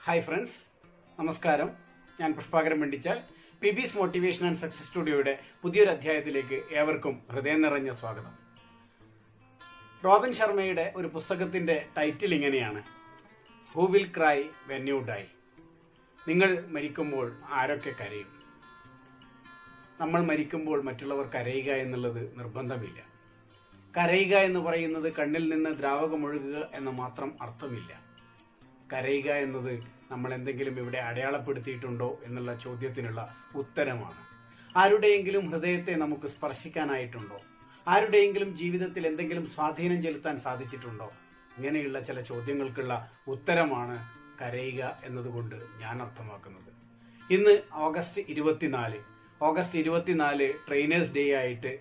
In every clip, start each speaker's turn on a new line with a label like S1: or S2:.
S1: hi friends നമസ്കാരം ഞാൻ Pushpakaran Pandichal P B's motivation and success സ്റ്റുഡിയോയുടെ പുതിയൊരു അധ്യായത്തിലേക്ക് ഏവർക്കും ഹൃദയം നിറഞ്ഞ സ്വാഗതം റോബിൻ ശർമ്മയുടെ ഒരു പുസ്തകത്തിന്റെ ടൈറ്റിൽ ഇങ്ങനെയാണ് who will cry when you die നിങ്ങൾ മരിക്കുമ്പോൾ ആരൊക്കെ കരയും നമ്മൾ മരിക്കുമ്പോൾ മറ്റുള്ളവർ കരയുക എന്നുള്ളത് നിർബന്ധമില്ല കരയുക എന്ന് പറയുന്നത് കണ്ണിൽ നിന്ന് ദ്രാവകമൊഴുകുക എന്ന് മാത്രം അർത്ഥമില്ല കരയുക എന്നത് നമ്മൾ എന്തെങ്കിലും ഇവിടെ അടയാളപ്പെടുത്തിയിട്ടുണ്ടോ എന്നുള്ള ചോദ്യത്തിനുള്ള ഉത്തരമാണ് ആരുടെയെങ്കിലും ഹൃദയത്തെ നമുക്ക് സ്പർശിക്കാനായിട്ടുണ്ടോ ആരുടെയെങ്കിലും ജീവിതത്തിൽ എന്തെങ്കിലും സ്വാധീനം ചെലുത്താൻ സാധിച്ചിട്ടുണ്ടോ ഇങ്ങനെയുള്ള ചില ചോദ്യങ്ങൾക്കുള്ള ഉത്തരമാണ് കരയുക എന്നതുകൊണ്ട് ഞാൻ അർത്ഥമാക്കുന്നത് ഇന്ന് ഓഗസ്റ്റ് ഇരുപത്തിനാല് ഓഗസ്റ്റ് ഇരുപത്തിനാല് ട്രെയിനേഴ്സ് ഡേ ആയിട്ട്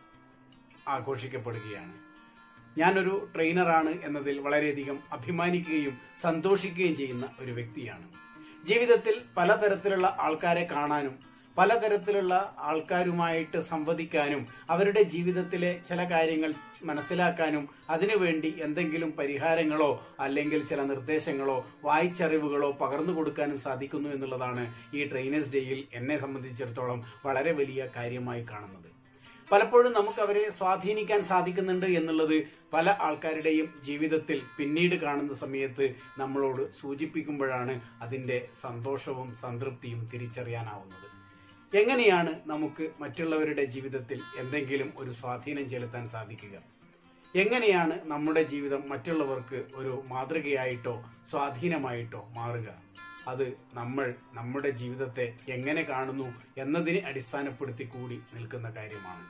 S1: ആഘോഷിക്കപ്പെടുകയാണ് ഞാനൊരു ട്രെയിനറാണ് എന്നതിൽ വളരെയധികം അഭിമാനിക്കുകയും സന്തോഷിക്കുകയും ചെയ്യുന്ന ഒരു വ്യക്തിയാണ് ജീവിതത്തിൽ പലതരത്തിലുള്ള ആൾക്കാരെ കാണാനും പലതരത്തിലുള്ള ആൾക്കാരുമായിട്ട് സംവദിക്കാനും അവരുടെ ജീവിതത്തിലെ ചില കാര്യങ്ങൾ മനസ്സിലാക്കാനും അതിനുവേണ്ടി എന്തെങ്കിലും പരിഹാരങ്ങളോ അല്ലെങ്കിൽ ചില നിർദ്ദേശങ്ങളോ വായിച്ചറിവുകളോ പകർന്നു കൊടുക്കാനും സാധിക്കുന്നു എന്നുള്ളതാണ് ഈ ട്രെയിനേഴ്സ് ഡേയിൽ എന്നെ സംബന്ധിച്ചിടത്തോളം വളരെ വലിയ കാര്യമായി കാണുന്നത് പലപ്പോഴും നമുക്ക് അവരെ സ്വാധീനിക്കാൻ സാധിക്കുന്നുണ്ട് എന്നുള്ളത് പല ആൾക്കാരുടെയും ജീവിതത്തിൽ പിന്നീട് കാണുന്ന സമയത്ത് നമ്മളോട് സൂചിപ്പിക്കുമ്പോഴാണ് അതിന്റെ സന്തോഷവും സംതൃപ്തിയും തിരിച്ചറിയാനാവുന്നത് എങ്ങനെയാണ് നമുക്ക് മറ്റുള്ളവരുടെ ജീവിതത്തിൽ എന്തെങ്കിലും ഒരു സ്വാധീനം ചെലുത്താൻ സാധിക്കുക എങ്ങനെയാണ് നമ്മുടെ ജീവിതം മറ്റുള്ളവർക്ക് ഒരു മാതൃകയായിട്ടോ സ്വാധീനമായിട്ടോ മാറുക അത് നമ്മൾ നമ്മുടെ ജീവിതത്തെ എങ്ങനെ കാണുന്നു എന്നതിനെ അടിസ്ഥാനപ്പെടുത്തി കൂടി നിൽക്കുന്ന കാര്യമാണ്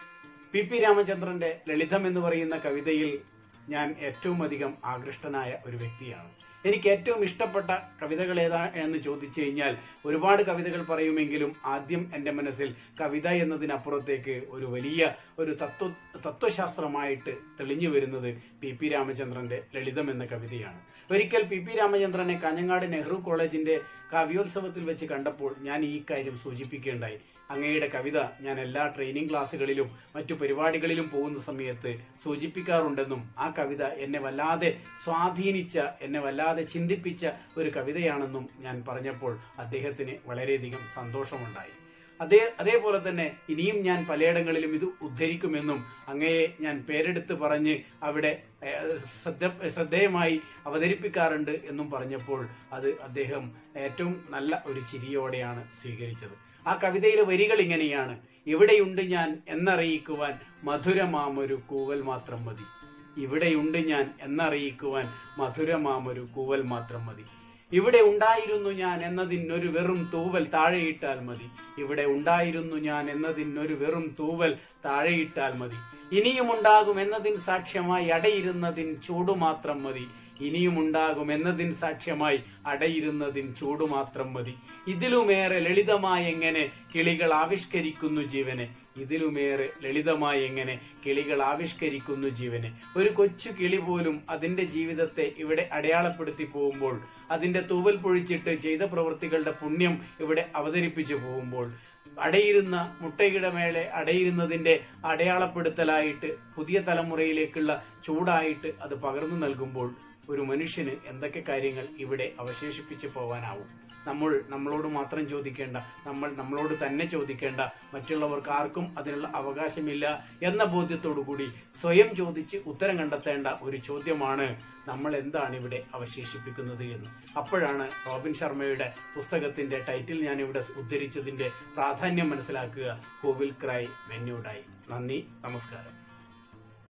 S1: പി പി രാമചന്ദ്രന്റെ ലളിതം എന്ന് പറയുന്ന കവിതയിൽ ഞാൻ ഏറ്റവും അധികം ആകൃഷ്ടനായ ഒരു വ്യക്തിയാണ് എനിക്ക് ഏറ്റവും ഇഷ്ടപ്പെട്ട കവിതകൾ ഏതാ എന്ന് ചോദിച്ചു കഴിഞ്ഞാൽ ഒരുപാട് കവിതകൾ പറയുമെങ്കിലും ആദ്യം എന്റെ മനസ്സിൽ കവിത എന്നതിനപ്പുറത്തേക്ക് ഒരു വലിയ ഒരു തത്വ തത്വശാസ്ത്രമായിട്ട് തെളിഞ്ഞു വരുന്നത് പി പി രാമചന്ദ്രന്റെ ലളിതം എന്ന കവിതയാണ് ഒരിക്കൽ പി പി രാമചന്ദ്രനെ കാഞ്ഞങ്ങാട് നെഹ്റു കോളേജിന്റെ കാവ്യോത്സവത്തിൽ വെച്ച് കണ്ടപ്പോൾ ഞാൻ ഈ കാര്യം സൂചിപ്പിക്കേണ്ടായി അങ്ങയുടെ കവിത ഞാൻ എല്ലാ ട്രെയിനിങ് ക്ലാസ്സുകളിലും മറ്റു പരിപാടികളിലും പോകുന്ന സമയത്ത് സൂചിപ്പിക്കാറുണ്ടെന്നും ആ കവിത എന്നെ വല്ലാതെ സ്വാധീനിച്ച എന്നെ വല്ലാതെ ചിന്തിപ്പിച്ച ഒരു കവിതയാണെന്നും ഞാൻ പറഞ്ഞപ്പോൾ അദ്ദേഹത്തിന് വളരെയധികം സന്തോഷമുണ്ടായി അതേ അതേപോലെ തന്നെ ഇനിയും ഞാൻ പലയിടങ്ങളിലും ഇത് ഉദ്ധരിക്കുമെന്നും അങ്ങയെ ഞാൻ പേരെടുത്ത് പറഞ്ഞ് അവിടെ ഏഹ്, ശ്രദ്ധ ശ്രദ്ധേയമായി അവതരിപ്പിക്കാറുണ്ട് എന്നും പറഞ്ഞപ്പോൾ അത് അദ്ദേഹം ഏറ്റവും നല്ല ഒരു ചിരിയോടെയാണ് സ്വീകരിച്ചത് ആ കവിതയിലെ വരികൾ ഇങ്ങനെയാണ് ഇവിടെയുണ്ട് ഞാൻ എന്നറിയിക്കുവാൻ മധുരമാമൊരു കൂവൽ മാത്രം മതി ഇവിടെയുണ്ട് ഞാൻ എന്നറിയിക്കുവാൻ മധുരമാമൊരു കൂവൽ മാത്രം മതി ഇവിടെ ഉണ്ടായിരുന്നു ഞാൻ എന്നതിനൊരു വെറും തൂവൽ താഴെയിട്ടാൽ മതി ഇവിടെ ഉണ്ടായിരുന്നു ഞാൻ എന്നതിനൊരു വെറും തൂവൽ താഴെയിട്ടാൽ മതി ഇനിയും ഉണ്ടാകും എന്നതിൻ സാക്ഷ്യമായി അടയിരുന്നതിൻ ചൂടു മാത്രം മതി ഇനിയും ഉണ്ടാകും എന്നതിൻ സാക്ഷ്യമായി അടയിരുന്നതിൻ ചൂടു മാത്രം മതി ഇതിലുമേറെ ലളിതമായി എങ്ങനെ കിളികൾ ആവിഷ്കരിക്കുന്നു ജീവനെ ഇതിലുമേറെ ലളിതമായി എങ്ങനെ കിളികൾ ആവിഷ്കരിക്കുന്നു ജീവനെ ഒരു കൊച്ചു കിളി പോലും അതിന്റെ ജീവിതത്തെ ഇവിടെ അടയാളപ്പെടുത്തി പോകുമ്പോൾ അതിന്റെ തൂവൽ പൊഴിച്ചിട്ട് ചെയ്ത പ്രവൃത്തികളുടെ പുണ്യം ഇവിടെ അവതരിപ്പിച്ചു പോകുമ്പോൾ അടയിരുന്ന മുട്ടയുടെ മേലെ അടയിരുന്നതിന്റെ അടയാളപ്പെടുത്തലായിട്ട് പുതിയ തലമുറയിലേക്കുള്ള ചൂടായിട്ട് അത് പകർന്നു നൽകുമ്പോൾ ഒരു മനുഷ്യന് എന്തൊക്കെ കാര്യങ്ങൾ ഇവിടെ അവശേഷിപ്പിച്ചു പോവാനാവും നമ്മൾ നമ്മളോട് മാത്രം ചോദിക്കേണ്ട നമ്മൾ നമ്മളോട് തന്നെ ചോദിക്കേണ്ട മറ്റുള്ളവർക്ക് ആർക്കും അതിനുള്ള അവകാശമില്ല എന്ന ബോധ്യത്തോടു കൂടി സ്വയം ചോദിച്ച് ഉത്തരം കണ്ടെത്തേണ്ട ഒരു ചോദ്യമാണ് നമ്മൾ എന്താണ് ഇവിടെ അവശേഷിപ്പിക്കുന്നത് എന്ന് അപ്പോഴാണ് റോബിൻ ശർമ്മയുടെ പുസ്തകത്തിന്റെ ടൈറ്റിൽ ഞാൻ ഇവിടെ ഉദ്ധരിച്ചതിന്റെ പ്രാധാന്യം മനസ്സിലാക്കുക കോവിൽ ക്രൈ വെന്യൂഡായി നന്ദി നമസ്കാരം